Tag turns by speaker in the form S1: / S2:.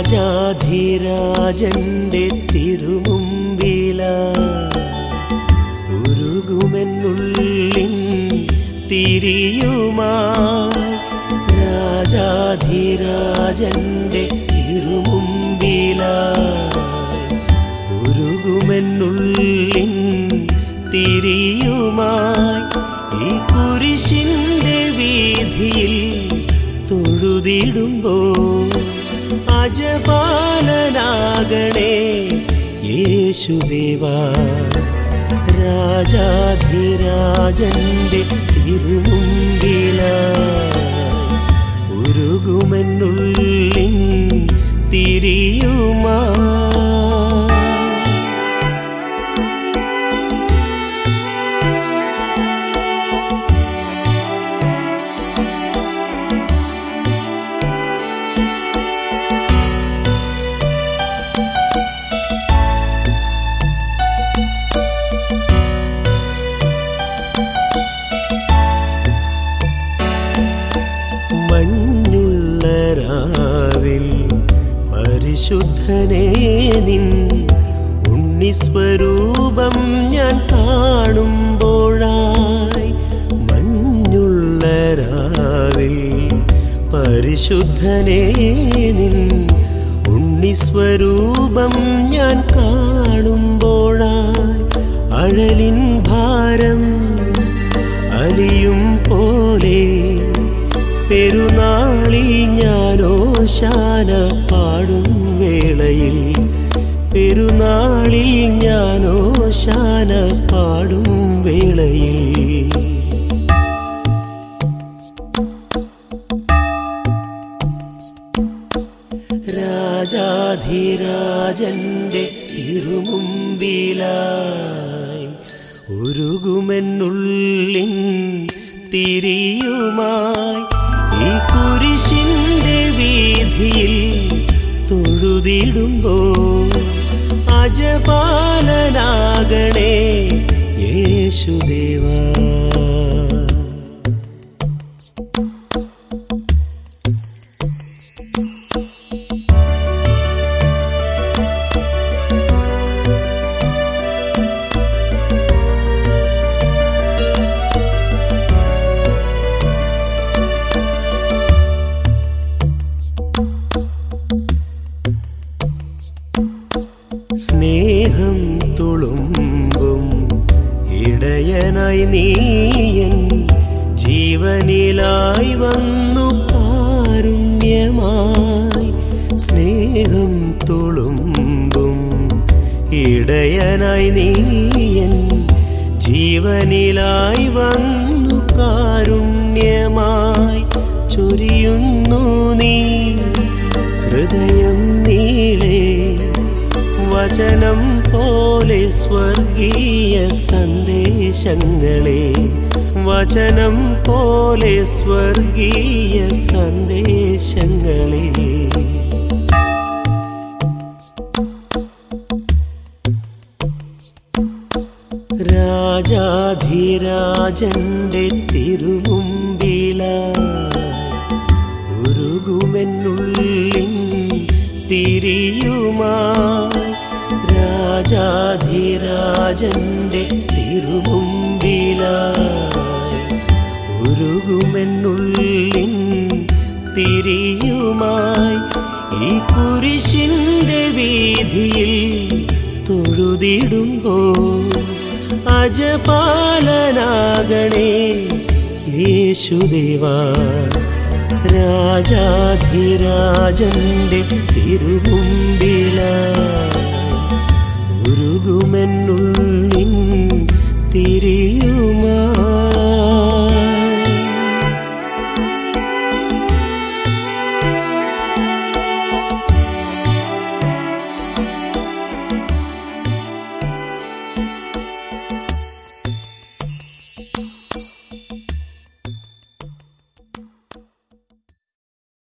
S1: രാജാധിരാജന്റെ തിരുമുമ്പില ഉരുകുമെന്നുള്ളിൻ തിരിയുമാ രാജാധിരാജന്റെ തിരുമുമ്പില ഉരുകുമെന്നുള്ളിൻ തിരിയുമായി ഈ കുരിശിന്റെ വീതിയിൽ തൊഴുതിടുമ്പോൾ അജപാലനാകണേ യേശുദേവ രാജാധിരാജന്റെ തിരുമുമ്പില ഉരുകുമെന്നുള്ളിൻ തിരിയുമാ മഞ്ഞുള്ള രാവിൽ പരിശുദ്ധനേ നിൻ ഉണ്ണിസ്വരൂപം ഞാൻ കാണുമ്പോഴായി മഞ്ഞുള്ള രാവിൽ പരിശുദ്ധനേ നിൻ ഉണ്ണിസ്വരൂപം ഞാൻ കാണുമ്പോഴായി അഴലിൻ ഭാരം അലിയും പോലെ പെരുന്നാളിൽ ഞാനോ ശാന പാടും വേളയിൽ പെരുന്നാളിൽ ഞാനോ ശാന പാടും വേളയിൽ രാജാധിരാജന്റെ തിരുമുമ്പിലായി ഉരുകുമെന്നുള്ളിൻ തിരിയുമായി ഈ കുരിശിന്റെ വീതിയിൽ തൊഴുതിടുമ്പോൾ അജപാലനാകണേ യേശുദേവാ സ്നേഹം തുളുമ്പും ഇടയനായി നീയൻ ജീവനിലായി വന്നു കാരുണ്യമായി സ്നേഹം തുളുമ്പും ഇടയനായി നീയൻ ജീവനിലായി വന്നു കാരുണ്യമായി ചൊരിയുന്നു നീ ഹൃദയം നീളേ വചനം പോലെ സ്വർഗീയ സന്ദേശങ്ങളെ വചനം പോലെ സ്വർഗീയ സന്ദേശങ്ങളെ രാജാധിരാജന്റെ തിരുമുമ്പിലായി ഉരുകുമെന്നുള്ളിൻ തിരിയുമായി രാജാധിരാജന്റെ തിരുമുമ്പിലായി ഉരുകുമെന്നുള്ളിൻ തിരിയുമായി ഈ കുരിശിന്റെ വീതിയിൽ തൊഴുതിടുമ്പോൾ അജപാലനാകണേ യേശുദേവാ രാജാധിരാജന്റെ തിരുമുമ്പിലായി